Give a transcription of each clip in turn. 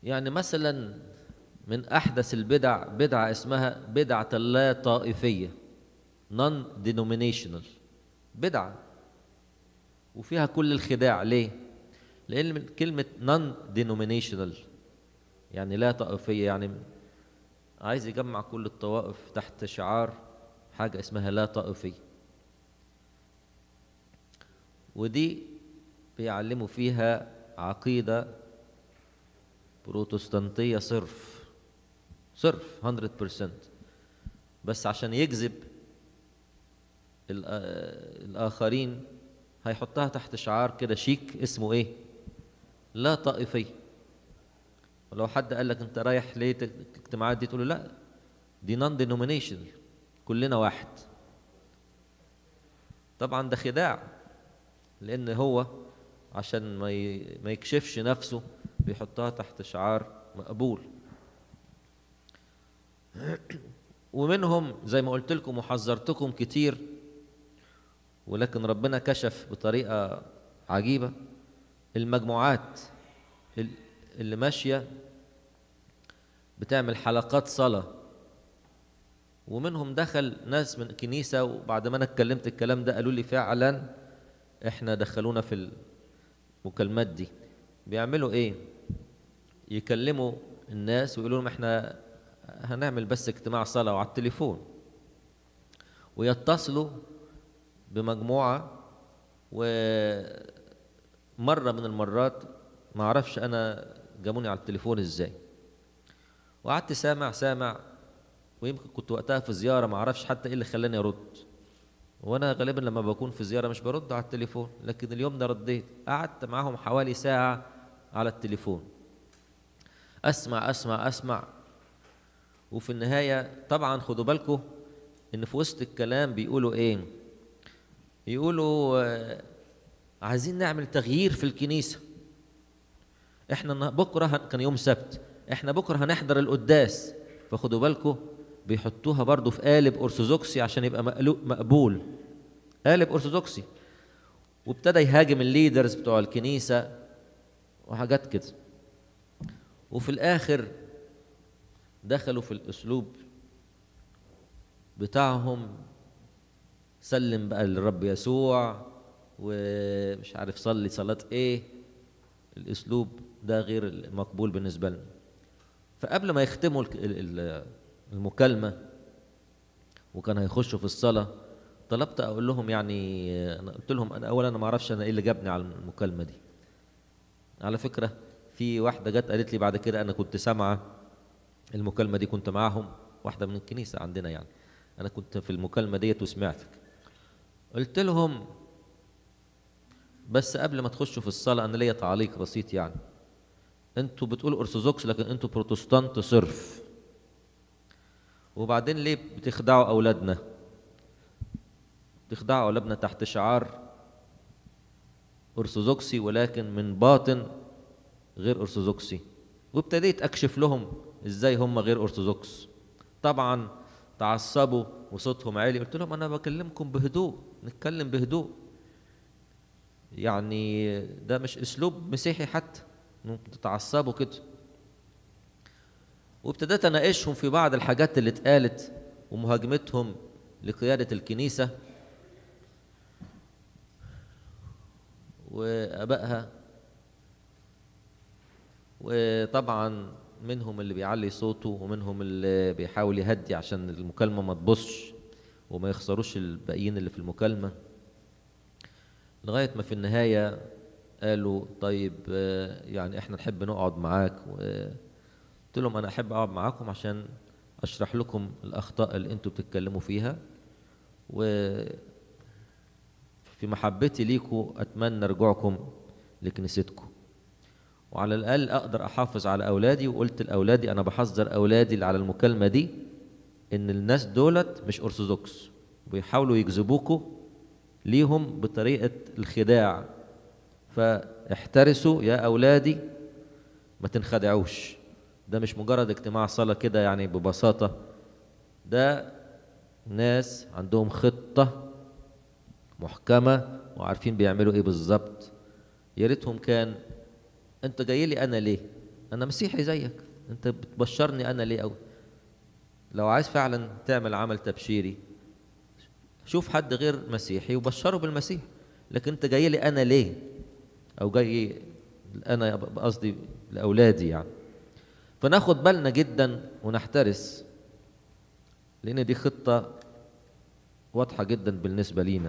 يعني مثلا من احدث البدع بدعه اسمها بدعه اللا طائفيه non denominational بدعه وفيها كل الخداع ليه لان من كلمه non denominational يعني لا طائفيه يعني عايز يجمع كل الطوائف تحت شعار حاجه اسمها لا طائفيه ودي بيعلموا فيها عقيده بروتستانتيه صرف صرف 100% بس عشان يجذب الآخرين هيحطها تحت شعار كده شيك اسمه إيه؟ لا طائفية ولو حد قال لك أنت رايح ليه الاجتماعات دي تقول له لا دي نون دينومينيشن كلنا واحد طبعا ده خداع لأن هو عشان ما ما يكشفش نفسه بيحطها تحت شعار مقبول ومنهم زي ما قلت لكم وحذرتكم كتير ولكن ربنا كشف بطريقة عجيبة المجموعات اللي ماشية بتعمل حلقات صلاة ومنهم دخل ناس من كنيسة وبعد ما أنا اتكلمت الكلام ده قالوا لي فعلا احنا دخلونا في المكالمات دي بيعملوا ايه يكلموا الناس ويقولوا لهم احنا هنعمل بس اجتماع صلاة وعلى التليفون ويتصلوا بمجموعة ومرة من المرات ما اعرفش انا جابوني على التليفون ازاي وقعدت سامع سامع ويمكن كنت وقتها في زيارة ما اعرفش حتى ايه اللي خلاني ارد وانا غالبا لما بكون في زيارة مش برد على التليفون لكن اليوم ده رديت قعدت معاهم حوالي ساعة على التليفون اسمع اسمع اسمع وفي النهاية طبعا خدوا بالكم ان في وسط الكلام بيقولوا ايه يقولوا آه عايزين نعمل تغيير في الكنيسة احنا بكرة كان يوم سبت احنا بكرة هنحضر القداس فخدوا بالكم بيحطوها برضو في قالب أرثوذكسي عشان يبقى مقبول قالب أرثوذكسي وابتدى يهاجم الليدرز بتوع الكنيسة وحاجات كده وفي الآخر دخلوا في الأسلوب بتاعهم سلم بقى للرب يسوع ومش عارف صلي صلاة ايه الاسلوب ده غير مقبول بالنسبة لنا فقبل ما يختموا المكالمة وكان هيخشوا في الصلاة طلبت اقول لهم يعني انا قلت لهم انا اولا انا ما اعرفش انا ايه اللي جابني على المكالمة دي على فكرة في واحدة جت قالت لي بعد كده انا كنت سامعة المكالمة دي كنت معاهم واحدة من الكنيسة عندنا يعني انا كنت في المكالمة ديت وسمعتك قلت لهم بس قبل ما تخشوا في الصلاة أنا ليا تعليق بسيط يعني أنتوا بتقولوا أرثوذكس لكن أنتوا بروتستانت صرف وبعدين ليه بتخدعوا أولادنا بتخدعوا أولادنا تحت شعار أرثوذكسي ولكن من باطن غير أرثوذكسي وابتديت أكشف لهم إزاي هم غير أرثوذكس طبعا تعصبوا وصوتهم عالي قلت لهم أنا بكلمكم بهدوء نتكلم بهدوء يعني ده مش اسلوب مسيحي حتى ممكن تتعصبوا كده وابتديت اناقشهم في بعض الحاجات اللي اتقالت ومهاجمتهم لقياده الكنيسه وابائها وطبعا منهم اللي بيعلي صوته ومنهم اللي بيحاول يهدي عشان المكالمه ما تبصش وما يخسروش الباقيين اللي في المكالمه لغايه ما في النهايه قالوا طيب يعني احنا نحب نقعد معاك قلت لهم انا احب اقعد معاكم عشان اشرح لكم الاخطاء اللي انتوا بتتكلموا فيها و في محبتي ليكم اتمنى رجوعكم لكنيستكم وعلى الاقل اقدر احافظ على اولادي وقلت لاولادي انا بحذر اولادي اللي على المكالمه دي ان الناس دولت مش ارثوذكس وبيحاولوا يجذبوكوا ليهم بطريقه الخداع فاحترسوا يا اولادي ما تنخدعوش ده مش مجرد اجتماع صلاه كده يعني ببساطه ده ناس عندهم خطه محكمه وعارفين بيعملوا ايه بالظبط يا ريتهم كان انت جاي لي انا ليه انا مسيحي زيك انت بتبشرني انا ليه قوي لو عايز فعلا تعمل عمل تبشيري شوف حد غير مسيحي وبشره بالمسيح لكن انت جاي لي انا ليه او جاي انا قصدي لاولادي يعني فناخد بالنا جدا ونحترس لان دي خطه واضحه جدا بالنسبه لينا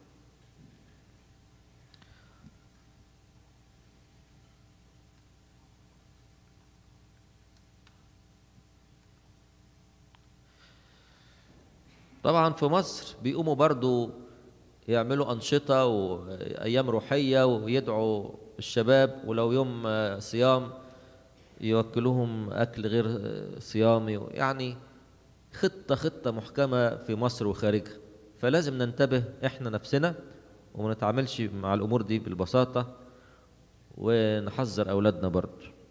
طبعا في مصر بيقوموا برضو يعملوا أنشطة وأيام روحية ويدعوا الشباب ولو يوم آه، صيام يوكلوهم أكل غير آه، صيامي يعني خطة خطة محكمة في مصر وخارجها فلازم ننتبه إحنا نفسنا وما نتعاملش مع الأمور دي بالبساطة ونحذر أولادنا برضو